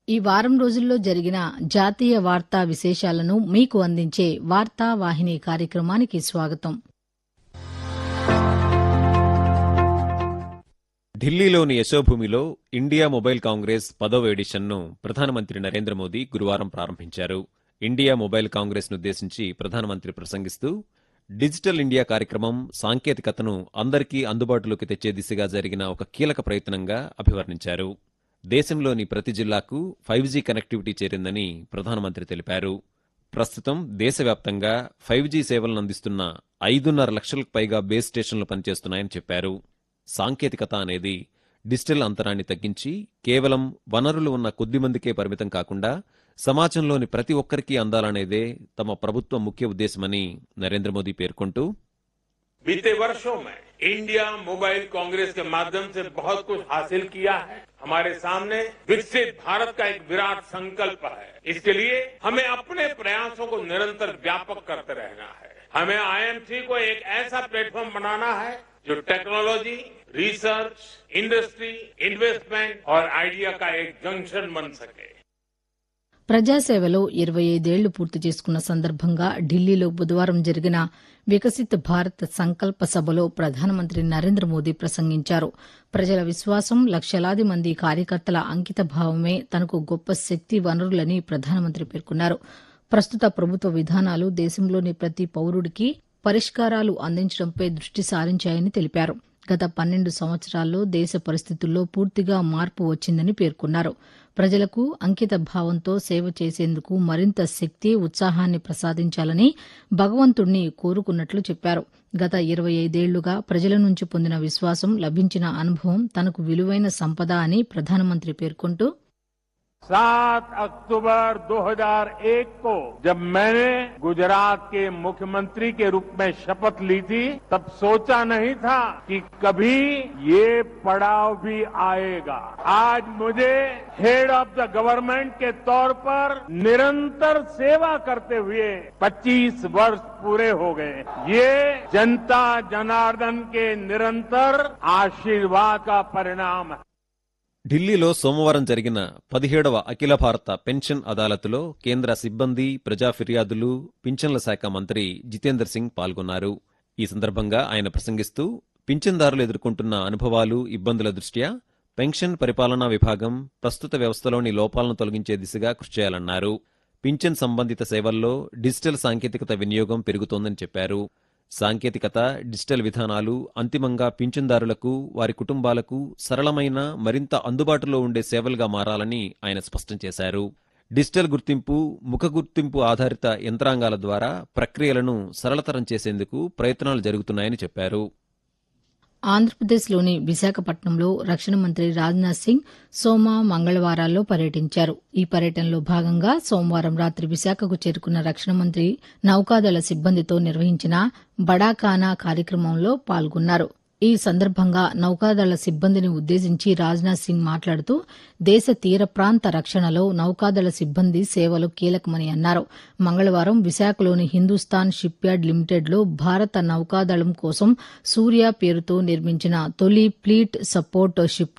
ఈ వారం రోజుల్లో జరిగిన జాతీయ వార్తా విశేషాలను మీకు అందించే వార్తా వాహిని కార్యక్రమానికి స్వాగతం ఢిల్లీలోని యశోభూమిలో ఇండియా మొబైల్ కాంగ్రెస్ పదవ ఎడిషన్ను ప్రధానమంత్రి నరేంద్ర మోదీ గురువారం ప్రారంభించారు ఇండియా మొబైల్ కాంగ్రెస్ను ఉద్దేశించి ప్రధానమంత్రి ప్రసంగిస్తూ డిజిటల్ ఇండియా కార్యక్రమం సాంకేతికతను అందరికీ అందుబాటులోకి తెచ్చే దిశగా జరిగిన ఒక కీలక ప్రయత్నంగా అభివర్ణించారు దేశంలోని ప్రతి జిల్లాకు ఫైవ్ జీ కనెక్టివిటీ చేరిందని ప్రధానమంత్రి తెలిపారు ప్రస్తుతం దేశవ్యాప్తంగా ఫైవ్ జీ సేవలను అందిస్తున్న ఐదున్నర లక్షలకు పైగా బేస్ స్టేషన్లు పనిచేస్తున్నాయని చెప్పారు సాంకేతికత అనేది డిజిటల్ అంతరాన్ని తగ్గించి కేవలం వనరులు ఉన్న కొద్ది మందికే పరిమితం కాకుండా సమాజంలోని ప్రతి ఒక్కరికి అందాలనేదే తమ ప్రభుత్వం ముఖ్య ఉద్దేశమని నరేంద్ర మోదీ పేర్కొంటూ बीते वर्षों में इंडिया मोबाइल कांग्रेस के माध्यम से बहुत कुछ हासिल किया है हमारे सामने विकसित भारत का एक विराट संकल्प है इसके लिए हमें अपने प्रयासों को निरंतर व्यापक करते रहना है हमें आईएमसी को एक ऐसा प्लेटफॉर्म बनाना है जो टेक्नोलॉजी रिसर्च इंडस्ट्री इन्वेस्टमेंट और आइडिया का एक जंक्शन बन सके ప్రజాసేవలో ఇరవై ఐదేళ్లు పూర్తి చేసుకున్న సందర్భంగా ఢిల్లీలో బుధవారం జరిగిన వికసిత్ భారత్ సంకల్ప సభలో ప్రధానమంత్రి నరేంద్ర మోదీ ప్రసంగించారు ప్రజల విశ్వాసం లక్షలాది మంది కార్యకర్తల అంకిత భావమే తనకు గొప్ప శక్తి వనరులని ప్రధానమంత్రి పేర్కొన్నారు ప్రస్తుత ప్రభుత్వ విధానాలు దేశంలోని ప్రతి పౌరుడికి పరిష్కారాలు అందించడంపై దృష్టి సారించాయని తెలిపారు గత పన్నెండు సంవత్సరాల్లో దేశ పరిస్థితుల్లో పూర్తిగా మార్పు వచ్చిందని పేర్కొన్నారు ప్రజలకు అంకిత భావంతో సేవ చేసేందుకు మరింత శక్తి ఉత్సాహాన్ని ప్రసాదించాలని భగవంతుణ్ణి కోరుకున్నట్లు చెప్పారు గత ఇరవై ఐదేళ్లుగా ప్రజల నుంచి పొందిన విశ్వాసం లభించిన అనుభవం తనకు విలువైన సంపద అని ప్రధానమంత్రి పేర్కొంటూ सात अक्टूबर 2001 को जब मैंने गुजरात के मुख्यमंत्री के रूप में शपथ ली थी तब सोचा नहीं था कि कभी ये पड़ाव भी आएगा आज मुझे हेड ऑफ द गवर्नमेंट के तौर पर निरंतर सेवा करते हुए 25 वर्ष पूरे हो गए ये जनता जनार्दन के निरंतर आशीर्वाद का परिणाम है ఢిల్లీలో సోమవారం జరిగిన పదిహేడవ అఖిల భారత పెన్షన్ అదాలత్లో కేంద్ర సిబ్బంది ప్రజా ఫిర్యాదులు పింఛన్ల శాఖ మంత్రి జితేందర్ సింగ్ పాల్గొన్నారు ఈ సందర్భంగా ఆయన ప్రసంగిస్తూ పింఛన్దారులు ఎదుర్కొంటున్న అనుభవాలు ఇబ్బందుల దృష్ట్యా పెన్షన్ పరిపాలనా విభాగం ప్రస్తుత వ్యవస్థలోని లోపాలను తొలగించే దిశగా కృషి చేయాలన్నారు పింఛన్ సంబంధిత సేవల్లో డిజిటల్ సాంకేతికత వినియోగం పెరుగుతోందని చెప్పారు సాంకేతికత డిజిటల్ విధానాలు అంతిమంగా పింఛన్దారులకు వారి కుటుంబాలకు సరళమైన మరింత అందుబాటులో ఉండే సేవలుగా మారాలని ఆయన స్పష్టం చేశారు డిజిటల్ గుర్తింపు ముఖ గుర్తింపు ఆధారిత యంత్రాంగాల ద్వారా ప్రక్రియలను సరళతరం చేసేందుకు ప్రయత్నాలు జరుగుతున్నాయని చెప్పారు ఆంధ్రప్రదేశ్లోని విశాఖపట్నంలో రక్షణ మంత్రి రాజ్నాథ్ సింగ్ సోమ మంగళవారాల్లో పర్యటించారు ఈ పర్యటనలో భాగంగా సోమవారం రాత్రి విశాఖకు చేరుకున్న రక్షణ మంత్రి నౌకాదళ సిబ్బందితో నిర్వహించిన బడాకానా కార్యక్రమంలో పాల్గొన్నారు ఈ సందర్భంగా నౌకాదళ సిబ్బందిని ఉద్దేశించి రాజ్నాథ్ సింగ్ మాట్లాడుతూ దేశ తీర ప్రాంత రక్షణలో నౌకాదళ సిబ్బంది సేవలు కీలకమని అన్నారు మంగళవారం విశాఖలోని హిందూస్థాన్ షిప్ యార్డ్ లిమిటెడ్లో భారత నౌకాదళం కోసం సూర్య పేరుతో నిర్మించిన తొలి ఫ్లీట్ సపోర్ట్ షిప్